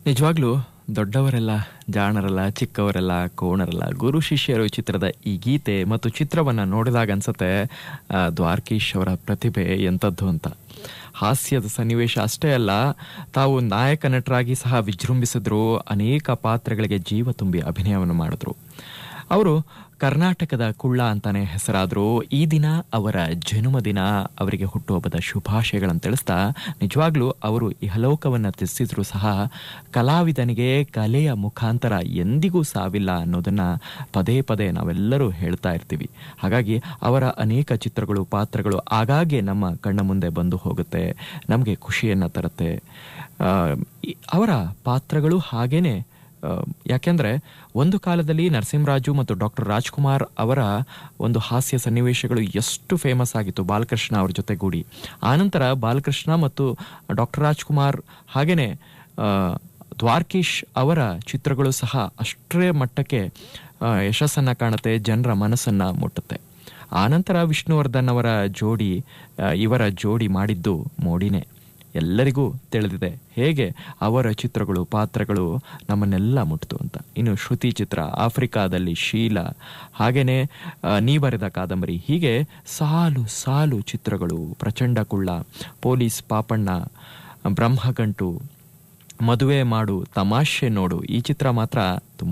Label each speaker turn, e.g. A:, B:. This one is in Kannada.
A: ನಿಜವಾಗ್ಲೂ ದೊಡ್ಡವರೆಲ್ಲ ಜಾಣರಲ್ಲ ಚಿಕ್ಕವರೆಲ್ಲ ಕೋಣರಲ್ಲ ಗುರು ಶಿಷ್ಯರು ಚಿತ್ರದ ಈ ಗೀತೆ ಮತ್ತು ಚಿತ್ರವನ್ನ ನೋಡಿದಾಗ ಅನ್ಸತ್ತೆ ಆ, ದ್ವಾರಕೀಶ್ ಅವರ ಪ್ರತಿಭೆ ಎಂಥದ್ದು ಅಂತ ಹಾಸ್ಯದ ಸನ್ನಿವೇಶ ಅಷ್ಟೇ ಅಲ್ಲ ತಾವು ನಾಯಕ ನಟರಾಗಿ ಸಹ ವಿಜೃಂಭಿಸಿದ್ರು ಅನೇಕ ಪಾತ್ರಗಳಿಗೆ ಜೀವ ತುಂಬಿ ಅಭಿನಯವನ್ನು ಮಾಡಿದ್ರು ಅವರು ಕರ್ನಾಟಕದ ಕುಳ್ಳ ಅಂತಾನೆ ಹೆಸರಾದ್ರು ಈ ದಿನ ಅವರ ಜನ್ಮದಿನ ಅವರಿಗೆ ಹುಟ್ಟುಹಬ್ಬದ ಶುಭಾಶಯಗಳನ್ನು ತಿಳಿಸ್ತಾ ನಿಜವಾಗ್ಲೂ ಅವರು ಇಹಲೋಕವನ್ನ ತ್ಯಜಿಸಿದ್ರು ಸಹ ಕಲಾವಿದನಿಗೆ ಕಲೆಯ ಮುಖಾಂತರ ಎಂದಿಗೂ ಸಾವಿಲ್ಲ ಅನ್ನೋದನ್ನ ಪದೇ ಪದೇ ನಾವೆಲ್ಲರೂ ಹೇಳ್ತಾ ಇರ್ತೀವಿ ಹಾಗಾಗಿ ಅವರ ಅನೇಕ ಚಿತ್ರಗಳು ಪಾತ್ರಗಳು ಆಗಾಗ್ಗೆ ನಮ್ಮ ಕಣ್ಣ ಮುಂದೆ ಬಂದು ಹೋಗುತ್ತೆ ನಮಗೆ ಖುಷಿಯನ್ನ ತರುತ್ತೆ ಆ, ಈ- ಅವರ ಪಾತ್ರಗಳು ಹಾಗೇನೆ ಆ, ಯಾಕೆಂದ್ರೆ ಒಂದು ಕಾಲದಲ್ಲಿ ನರಸಿಂಹರಾಜು ಮತ್ತು ಡಾಕ್ಟರ್ ರಾಜ್ಕುಮಾರ್ ಅವರ ಒಂದು ಹಾಸ್ಯ ಸನ್ನಿವೇಶಗಳು ಎಷ್ಟು ಫೇಮಸ್ ಆಗಿತ್ತು ಬಾಲಕೃಷ್ಣ ಅವ್ರ ಜೊತೆಗೂಡಿ ಆನಂತರ ಬಾಲಕೃಷ್ಣ ಮತ್ತು ಡಾಕ್ಟರ್ ರಾಜ್ಕುಮಾರ್ ಹಾಗೇನೆ ಆ, ದ್ವಾರಕೀಶ್ ಅವರ ಚಿತ್ರಗಳು ಸಹ ಅಷ್ಟೇ ಮಟ್ಟಕ್ಕೆ ಆ, ಯಶಸ್ಸನ್ನ ಕಾಣುತ್ತೆ ಜನರ ಮನಸ್ಸನ್ನ ಮುಟ್ಟುತ್ತೆ ಆನಂತರ ವಿಷ್ಣುವರ್ಧನ್ ಅವರ ಜೋಡಿ ಆ, ಇವರ ಜೋಡಿ ಮಾಡಿದ್ದು ಮೋಡಿನೇ ಎಲ್ಲರಿಗೂ ತಿಳಿದಿದೆ ಹೇಗೆ ಅವರ ಚಿತ್ರಗಳು ಪಾತ್ರಗಳು ನಮ್ಮನ್ನೆಲ್ಲ ಮುಟ್ಟಿತು ಅಂತ ಇನ್ನು ಶ್ರುತಿ ಚಿತ್ರ ಆಫ್ರಿಕಾದಲ್ಲಿ ಶೀಲ ಹಾಗೇನೆ ಆ, ನೀ ಬರೆದ ಕಾದಂಬರಿ ಹೀಗೆ ಸಾಲು ಸಾಲು ಚಿತ್ರಗಳು ಪ್ರಚಂಡ ಕುಳ್ಳ ಪೊಲೀಸ್ ಪಾಪಣ್ಣ ಬ್ರಹ್ಮಗಂಟು ಮದುವೆ ಮಾಡು ತಮಾಷೆ ನೋಡು ಈ ಚಿತ್ರ ಮಾತ್ರ ತುಂಬ